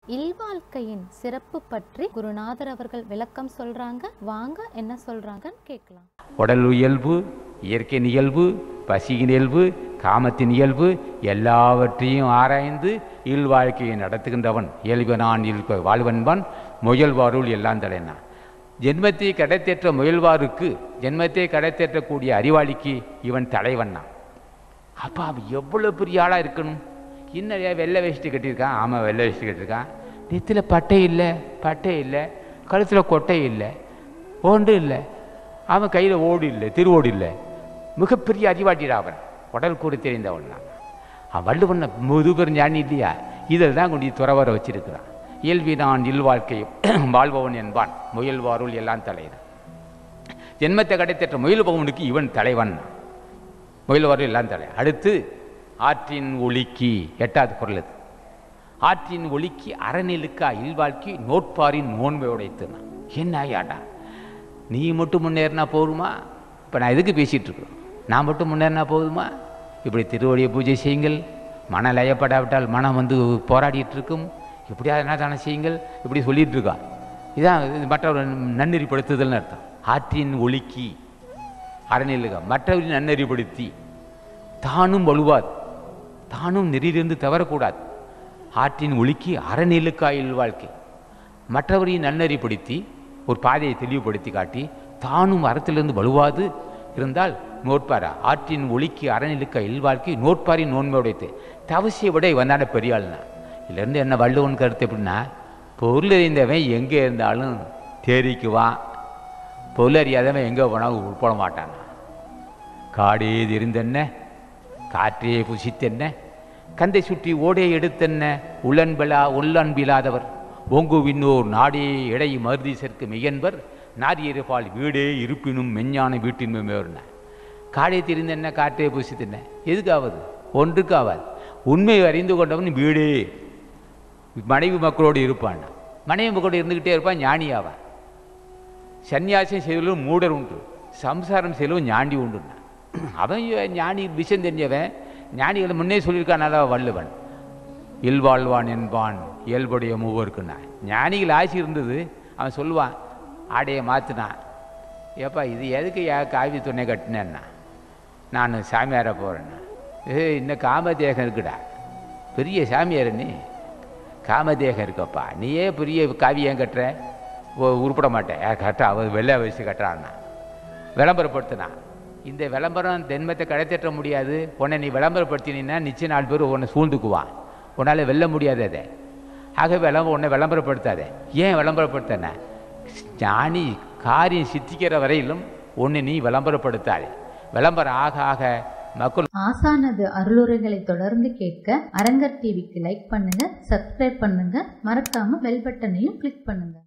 இல்வாழ்க்கையின் சிறப்பு பற்றி குருநாதர் அவர்கள் விளக்கம் சொல்றாங்க வாங்க என்ன சொல்றாங்கன்னு கேட்கலாம் உடல் இயல்பு இயற்கையின் இயல்பு பசியின் இயல்பு காமத்தின் இயல்பு எல்லாவற்றையும் ஆராய்ந்து இல்வாழ்க்கையை நடத்துகின்றவன் இயல்பனான் இல்ப வாழ்வன்பான் முயல்வாருள் எல்லாம் தலைனான் ஜென்மத்தை கடைத்தேற்ற முயல்வாருக்கு ஜென்மத்தை கடைத்தேற்றக்கூடிய அறிவாளிக்கு இவன் தலைவன்னான் அப்போ அவன் எவ்வளோ பெரிய ஆளாக இருக்கணும் இன்னும் ஏன் வெள்ளை வேஷ்டி கட்டியிருக்கான் ஆமாம் வெள்ளை வேஷ்டி கட்டியிருக்கான் நெத்தில் பட்டை இல்லை பட்டை இல்லை கழுத்தில் கொட்டை இல்லை ஒன்றும் இல்லை அவன் கையில் ஓடு இல்லை திருவோடு இல்லை மிகப்பெரிய அறிவாட்டிடா அவன் உடல் கூறு தெரிந்தவன் தான் அவன் வள்ளுவன் முதுபெரும் ஞானி இல்லையா இதில் தான் கொண்டு துறவர வச்சிருக்கிறான் இயல்பினான் இல்வாழ்க்கையும் வாழ்பவன் என்பான் முயல்வாருள் எல்லாம் தலைவன் ஜென்மத்தை கடைத்தேற்ற முயல்பவனுக்கு இவன் தலைவன் முயல்வாருள் எல்லாம் தலை அடுத்து ஆற்றின் ஒளிக்கு எட்டாவது குரல் அது ஆற்றின் ஒளிக்கு அறநிலுக்கா இல்வாழ்க்கை நோட்பாரின் நோன்மை உடைத்துனா என்ன ஐயாடா நீ மட்டும் முன்னேறினா போதுமா இப்போ நான் எதுக்கு பேசிகிட்டு இருக்கிறோம் நான் மட்டும் முன்னேறினா போதுமா இப்படி திருவடியை பூஜை செய்யுங்கள் மன லயப்படாவிட்டால் மனம் வந்து போராடிட்டு இருக்கும் இப்படியா என்ன தானே செய்யுங்கள் இப்படி சொல்லிட்டு இருக்கா இதான் இது மற்றவர் நன்னெறிப்படுத்துதல்னு அர்த்தம் ஆற்றின் ஒளிக்கு அறநிலுக்கா மற்றவரின் நன்னெறிப்படுத்தி தானும் வலுவாது தானும் நெறியிலிருந்து தவறக்கூடாது ஆற்றின் ஒளிக்கு அறநிலுக்காயில் வாழ்க்கை மற்றவரையும் நன்னறிப்படுத்தி ஒரு பாதையை தெளிவுபடுத்தி காட்டி தானும் அறத்திலிருந்து வலுவாது இருந்தால் நோட்பாரா ஆற்றின் ஒளிக்கு அறநிலுக்க இல்வாழ்க்கை நோட்பாரின் நோன்மை உடைத்து தவசிய விட வந்தான பெரிய ஆள்னா இதுலேருந்து என்ன வள்ளுவன் கருத்து எப்படின்னா பொருள் அறிந்தவன் எங்கே இருந்தாலும் தேறிக்குவான் பொருள் அறியாதவன் எங்கே போனாலும் உட்பட மாட்டான் காடே தெரிந்தென்ன காற்றே புசித்தென்ன கந்தை சுற்றி ஓடே எடுத்தென்ன உள்ளன்பலா உள்ளன்பிலாதவர் ஓங்கு விண்ணோர் நாடே இடை மருதீசற்கு மெய்யன்பர் நாரியருபால் வீடே இருப்பினும் மெஞ்ஞான வீட்டின் மேர்ன காடே தெரிந்தென்ன காற்றே புசித்தென்ன எதுக்காவது ஒன்றுக்காவாது உண்மை அறிந்து கொண்டவன் வீடே மனைவி மக்களோடு இருப்பான் மனைவி மக்களோடு இருந்துக்கிட்டே இருப்பான் ஞானி ஆவான் சன்னியாசம் செய்தலும் மூடர் உண்டு சம்சாரம் செய்தலும் ஞாண்டி உண்டுன்னா அவன் ஞானி விஷயம் தெரிஞ்சவன் ஞானிகளை முன்னே சொல்லியிருக்கானால வள்ளுவன் இல்வாழ்வான் என்பான் இயல்புடைய மூவருக்குன்னா ஞானிகள் ஆசி இருந்தது அவன் சொல்லுவான் ஆடையை மாற்றினான் ஏப்பா இது எதுக்கு ஏ காவி துணை கட்டினேன்னா நான் சாமியார போகிறேன்னா ஏ இன்னும் காமதேகம் இருக்குடா பெரிய சாமியார் நீ காமதேகம் இருக்கப்பா நீயே பெரிய காவி ஏன் கட்டுற ஓ உருப்பட மாட்டேன் ஏ கட்டா அவ வெள்ளை வயசு கட்டுறான்னா விளம்பரப்படுத்தினான் இந்த விளம்பரம் தென்மத்தை கடைத்தேற்ற முடியாது உன்னை நீ விளம்பரப்படுத்தினீன்னா நிச்சயம் நாலு பேர் உன்னை சூழ்ந்துக்குவான் உன்னால் வெல்ல முடியாது அதை ஆக விளம்ப உன்னை விளம்பரப்படுத்தாத ஏன் விளம்பரப்படுத்தின ஞானி காரியம் சித்திக்கிற வரையிலும் ஒன்று நீ விளம்பரப்படுத்தாதே விளம்பரம் ஆக ஆக மக்கள் ஆசானது அருளுரைகளை தொடர்ந்து கேட்க அரங்கர் டிவிக்கு லைக் பண்ணுங்க சப்ஸ்கிரைப் பண்ணுங்க மறக்காம பெல் பட்டனையும் கிளிக் பண்ணுங்க